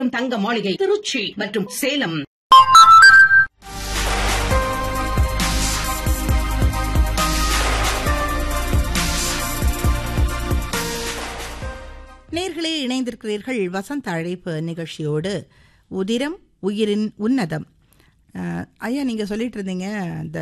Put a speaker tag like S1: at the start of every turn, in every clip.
S1: தங்க மாளிகை திருச்சி மற்றும் சேலம்
S2: நேர்களே இணைந்திருக்கிறீர்கள் வசந்த அழைப்பு நிகழ்ச்சியோடு உதிரம் உயிரின் உன்னதம் அஹ், ஐயா நீங்கள் சொல்லிட்டு இருந்தீங்க இந்த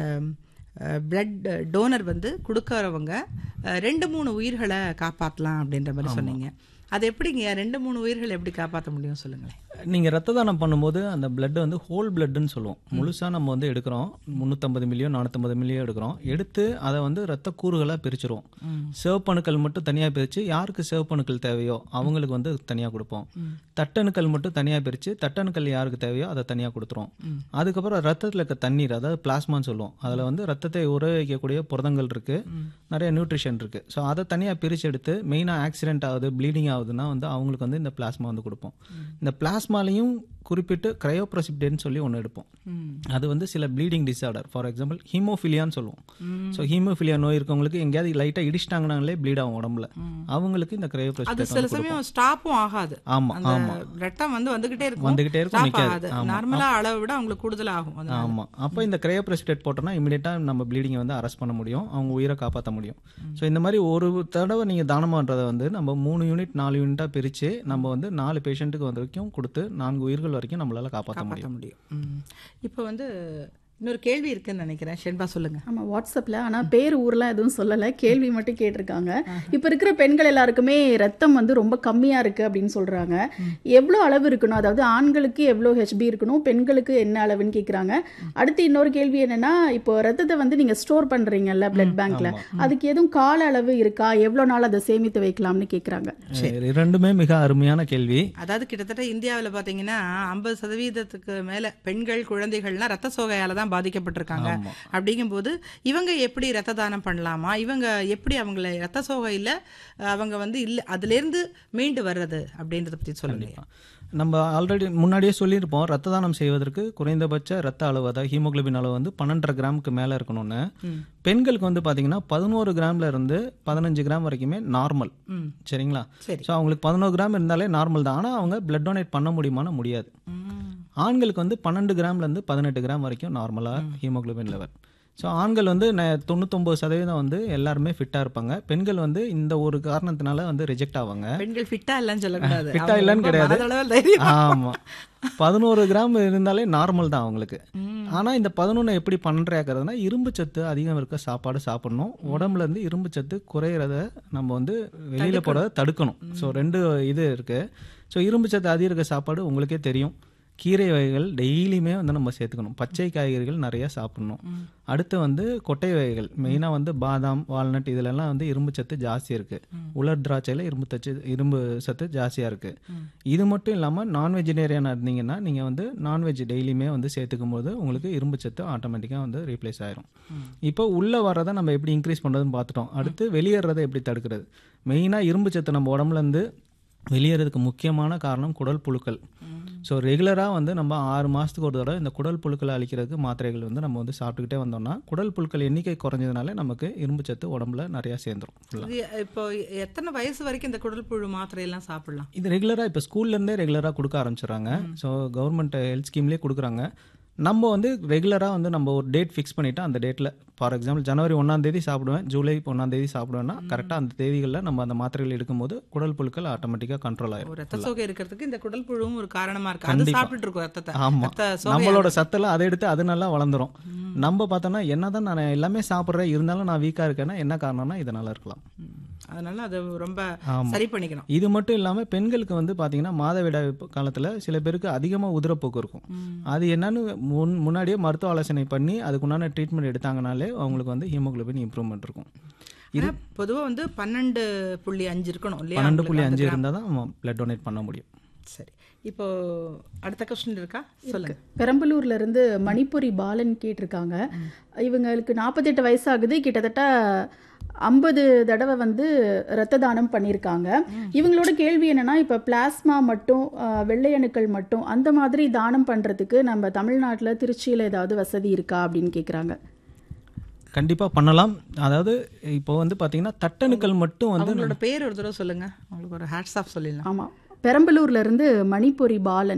S2: பிளட் டோனர் வந்து கொடுக்கறவங்க அஹ், ரெண்டு மூணு உயிர்களை காப்பாற்றலாம் அப்படின்ற மாதிரி சொன்னீங்க அது எப்படிங்க ரெண்டு மூணு உயிர்களை எப்படி காப்பாற்ற முடியும் சொல்லுங்களேன்
S3: நீங்கள் ரத்த தானம் பண்ணும்போது அந்த blood வந்து ஹோல் பிளட்னு சொல்லுவோம் முழுசாக நம்ம வந்து எடுக்கிறோம் முந்நூற்றம்பது மில்லியன் நானூற்றம்பது மில்லியன் எடுக்கிறோம் எடுத்து அதை வந்து ரத்த கூறுகளாக பிரிச்சிருவோம் சிவப்பணுக்கள் மட்டும் தனியாக பிரித்து யாருக்கு சிவப்பணுக்கள் தேவையோ அவங்களுக்கு வந்து தனியாக கொடுப்போம் தட்டணுக்கள் மட்டும் தனியாக பிரித்து தட்டணுக்கள் யாருக்கு தேவையோ அதை தனியாக கொடுத்துருவோம் அதுக்கப்புறம் ரத்தத்தில் இருக்க தண்ணீர் அதாவது பிளாஸ்மான்னு சொல்லுவோம் அதில் வந்து ரத்தத்தை உற வைக்கக்கூடிய புரதங்கள் இருக்குது நிறைய நியூட்ரிஷன் இருக்குது ஸோ அதை தனியாக பிரித்து எடுத்து மெயினாக ஆக்சிடென்ட் ஆகுது ப்ளீடிங் ஆகுதுன்னா வந்து அவங்களுக்கு வந்து இந்த பிளாஸ்மா வந்து கொடுப்போம் இந்த பிளாஸ்மாலையும் குறிப்பிட்டு கிரையோப்ரசிப்டேன்னு சொல்லி ஒன்று எடுப்போம் அது வந்து சில ப்ளீடிங் டிசார்டர் ஃபார் எக்ஸாம்பிள் ஹீமோஃபிலியான்னு சொல்லுவோம் ஸோ ஹீமோஃபிலியா நோய் இருக்கவங்களுக்கு எங்கேயாவது லைட்டாக இடிச்சிட்டாங்கனாலே ப்ளீட் ஆகும் உடம்புல அவங்களுக்கு இந்த
S2: அது
S3: கிரையோப்ரசிப்டேட்
S2: சில சமயம் ஸ்டாப்பும் ஆகாது
S3: ஆமா,
S2: அந்த
S3: ஆமா.
S2: ரத்தம் வந்து வந்துகிட்டே இருக்கும்
S3: வந்துகிட்டே இருக்கும்,
S2: stop
S3: நிக்காது.
S2: ஆகாது
S3: ஆமா.
S2: நார்மலா அளவை விட அவங்களுக்கு கூடுதல் ஆகும் அதனால.
S3: ஆமா அப்போ இந்த கிரையோப்ரெசிடேட் போட்டோம்னா இமீடியட்டாக நம்ம ப்ளீடிங்கை வந்து அரெஸ்ட் பண்ண முடியும் அவங்க உயிரை காப்பாற்ற முடியும் ஸோ இந்த மாதிரி ஒரு தடவை நீங்கள் தானம் பண்ணுறதை வந்து நம்ம மூணு யூனிட் நாலு யூனிட்டாக பிரித்து நம்ம வந்து நாலு பேஷண்ட்டுக்கு வரைக்கும் கொடுத்து நான்கு உயிர்கள் வரைக்கும் நம்மளால காப்பாற்ற முடியும்
S2: காப்பாற்ற முடியும் ம். இப்போ வந்து இன்னொரு கேள்வி இருக்குன்னு நினைக்கிறேன் ஷென்பா சொல்லுங்க
S4: ஆமா வாட்ஸ்அப்ல ஆனா பேர் ஊர்லாம் எதுவும் சொல்லல கேள்வி மட்டும் கேட்டிருக்காங்க இப்ப இருக்கிற பெண்கள் எல்லாருக்குமே ரத்தம் வந்து ரொம்ப கம்மியா இருக்கு அப்படின்னு சொல்றாங்க எவ்வளவு அளவு இருக்கணும் அதாவது ஆண்களுக்கு எவ்வளவு ஹெச்பி இருக்கணும் பெண்களுக்கு என்ன அளவுன்னு கேக்குறாங்க அடுத்து இன்னொரு கேள்வி என்னன்னா இப்போ ரத்தத்தை வந்து நீங்க ஸ்டோர் பண்றீங்கல்ல பிளட் பேங்க்ல அதுக்கு எதுவும் கால அளவு இருக்கா எவ்வளவு நாள் அதை சேமித்து வைக்கலாம்னு கேக்குறாங்க
S3: இது ரெண்டுமே மிக அருமையான கேள்வி
S2: அதாவது கிட்டத்தட்ட இந்தியாவில் பார்த்தீங்கன்னா ஐம்பது சதவீதத்துக்கு மேல பெண்கள் குழந்தைகள்லாம் ரத்த சோகையால தான் பாதிக்கப்பட்டிருக்காங்க அப்படிங்கும்போது இவங்க எப்படி ரத்த தானம் பண்ணலாமா இவங்க எப்படி அவங்கள ரத்த சோகையில் அவங்க வந்து இல்லை அதுலேருந்து மீண்டு வர்றது அப்படின்றத பற்றி சொல்லுங்க
S3: நம்ம ஆல்ரெடி முன்னாடியே சொல்லியிருப்போம் ரத்த தானம் செய்வதற்கு குறைந்தபட்ச ரத்த அளவு அதாவது ஹீமோகுளோபின் அளவு வந்து பன்னெண்டரை கிராமுக்கு மேலே இருக்கணும்னு பெண்களுக்கு வந்து பார்த்தீங்கன்னா பதினோரு கிராம்ல இருந்து பதினஞ்சு கிராம் வரைக்குமே நார்மல்
S2: ம்
S3: சரிங்களா
S2: சரி.
S3: ஸோ அவங்களுக்கு பதினோரு கிராம் இருந்தாலே நார்மல் தான் ஆனால் அவங்க பிளட் டொனேட் பண்ண முடியுமானா முடியாது
S2: ம்.
S3: ஆண்களுக்கு வந்து பன்னெண்டு கிராம்லேருந்து பதினெட்டு கிராம் வரைக்கும் நார்மலாக ஹீமோகுளோபின் லெவல் ஸோ ஆண்கள் வந்து ந- தொண்ணூத்தொம்பது சதவீதம் வந்து எல்லாருமே ஃபிட்டாக இருப்பாங்க பெண்கள் வந்து இந்த ஒரு காரணத்தினால வந்து ரிஜெக்ட் ஆவாங்க
S2: பெண்கள் ஃபிட்டா இல்லைன்னு சொல்லக்கூடாது
S3: ஃபிட்டா
S2: அவங்க
S3: இல்லைன்னு
S2: ரொம்ப
S3: கிடையாது
S2: மனதளவில் தைரியம்
S3: ஆமா பதினோரு கிராம் இருந்தாலே நார்மல் தான் அவங்களுக்கு ஆனா இந்த பதினொன்று எப்படி பன்னெண்டாக்குறதுனா இரும்பு சத்து அதிகம் இருக்க சாப்பாடு சாப்பிடணும் உடம்புல இருந்து இரும்பு சத்து குறையிறத நம்ம வந்து வெளியில போறத தடுக்கணும் ஸோ ரெண்டு இது இருக்கு ஸோ இரும்பு சத்து அதிகம் இருக்க சாப்பாடு உங்களுக்கே தெரியும் கீரை வகைகள் டெய்லியுமே வந்து நம்ம சேர்த்துக்கணும் பச்சை காய்கறிகள் நிறைய சாப்பிடணும் அடுத்து வந்து கொட்டை வகைகள் மெயினாக வந்து பாதாம் வால்நட் இதுலெல்லாம் வந்து இரும்பு சத்து ஜாஸ்தி இருக்கு உலர் திராட்சையில் இரும்பு தச்சு இரும்பு சத்து ஜாஸ்தியாக இருக்கு இது மட்டும் இல்லாமல் நான் வெஜிடேரியனாக இருந்தீங்கன்னா நீங்கள் வந்து நான்வெஜ் டெய்லியுமே வந்து சேர்த்துக்கும் போது உங்களுக்கு இரும்பு சத்து ஆட்டோமேட்டிக்காக வந்து ரீப்ளேஸ் ஆயிரும் இப்போ உள்ளே வர்றதை நம்ம எப்படி இன்க்ரீஸ் பண்ணுறதுன்னு பார்த்துட்டோம் அடுத்து வெளியேறதை எப்படி தடுக்கிறது மெயினாக இரும்பு சத்து நம்ம உடம்புலேருந்து வெளியேறதுக்கு முக்கியமான காரணம் குடல் புழுக்கள் ஸோ ரெகுலராக வந்து நம்ம ஆறு மாதத்துக்கு ஒரு தடவை இந்த குடல் புழுக்களை அழிக்கிறதுக்கு மாத்திரைகள் வந்து நம்ம வந்து சாப்பிட்டுக்கிட்டே வந்தோம்னா குடல் புழுக்கள் எண்ணிக்கை குறைஞ்சதுனால நமக்கு இரும்பு சத்து உடம்புல நிறையா சேர்ந்துரும் ஃபுல்லாக
S2: இது இப்போ எத்தனை வயசு வரைக்கும் இந்த குடல் புழு மாத்திரை எல்லாம் சாப்பிடலாம்
S3: இது ரெகுலராக இப்போ ஸ்கூல்லேருந்தே ரெகுலராக கொடுக்க ஆரம்பிச்சிடுறாங்க ஸோ கவர்மெண்ட் ஹெல்த் ஸ்கீம்லேயே கொடுக்குறாங்க நம்ம வந்து ரெகுலராக வந்து நம்ம ஒரு டேட் ஃபிக்ஸ் பண்ணிவிட்டு அந்த டேட்டில் ஃபார் எக்ஸாம்பிள் ஜனவரி ஒன்றாம் தேதி சாப்பிடுவேன் ஜூலை ஒன்றாம் தேதி சாப்பிடுவேன்னா கரெக்டாக அந்த தேதிகளில் நம்ம அந்த மாத்திரைகள் எடுக்கும்போது குடல் புழுக்கள் ஆட்டோமேட்டிக்காக கண்ட்ரோல் ஆயிரும்
S2: ஒரு ரத்த சோகை இருக்கிறதுக்கு இந்த குடல் புழுவும் ஒரு காரணமா இருக்கு அது
S3: கண்டிப்பா.
S2: சாப்பிட்டுட்டு இருக்கும் ரத்தத்தை
S3: ஆமா
S2: ரத்த சோகை
S3: நம்மளோட சத்தெல்லாம் அதை எடுத்து அது நல்லா வளர்ந்துரும் நம்ம பார்த்தோன்னா என்னதான் நான் எல்லாமே சாப்பிட்றேன் இருந்தாலும் நான் வீக்காக இருக்கேன்னா என்ன காரணம்னா இதனால இருக்கலாம்
S2: ம். அதனால அது ரொம்ப
S3: ஆமா.
S2: சரி பண்ணிக்கணும்
S3: இது மட்டும் இல்லாமல் பெண்களுக்கு வந்து பார்த்தீங்கன்னா மாதவிடாய் காலத்தில் சில பேருக்கு அதிகமாக உதிரப்போக்கு இருக்கும் அது என்னன்னு முன் முன்னாடியே மருத்துவ ஆலோசனை பண்ணி அதுக்குண்டான ட்ரீட்மெண்ட் எடுத்தாங்கனாலே அவங்களுக்கு வந்து ஹீமோகுளோபின் இம்ப்ரூவ்மெண்ட் இருக்கும்
S2: ஆனா பொதுவா வந்து பன்னெண்டு புள்ளி அஞ்சு இருக்கணும் இல்லையா
S3: பன்னெண்டு
S2: உங்களுக்கு
S3: புள்ளி
S2: அந்த
S3: அஞ்சு
S2: gram?
S3: இருந்தால் தான் பிளட் டொனேட் பண்ண முடியும்
S2: சரி இப்போ அடுத்த கொஸ்டின் இருக்கா சொல்லுங்க
S4: பெரம்பலூர்ல இருந்து மணிப்புரி பாலன் கேட்டிருக்காங்க இவங்களுக்கு நாற்பத்தெட்டு வயசாகுது கிட்டத்தட்ட ஐம்பது தடவை வந்து ரத்த தானம் பண்ணியிருக்காங்க இவங்களோட கேள்வி என்னன்னா இப்ப பிளாஸ்மா மட்டும் அஹ், வெள்ளை அணுக்கள் மட்டும் அந்த மாதிரி தானம் பண்றதுக்கு நம்ம தமிழ்நாட்டுல திருச்சியில ஏதாவது வசதி இருக்கா அப்படின்னு கேக்குறாங்க
S3: கண்டிப்பாக பண்ணலாம் அதாவது இப்போ வந்து பார்த்தீங்கன்னா தட்டணுக்கள் மட்டும் வந்து
S2: அவங்களோட பேர் ஒரு தடவை சொல்லுங்க உங்களுக்கு ஒரு ஹேட்ஸ் ஆஃப் சொல்லிடலாம்
S4: ஆமா பெரம்பலூர்ல இருந்து மணிப்பொரி பாலன்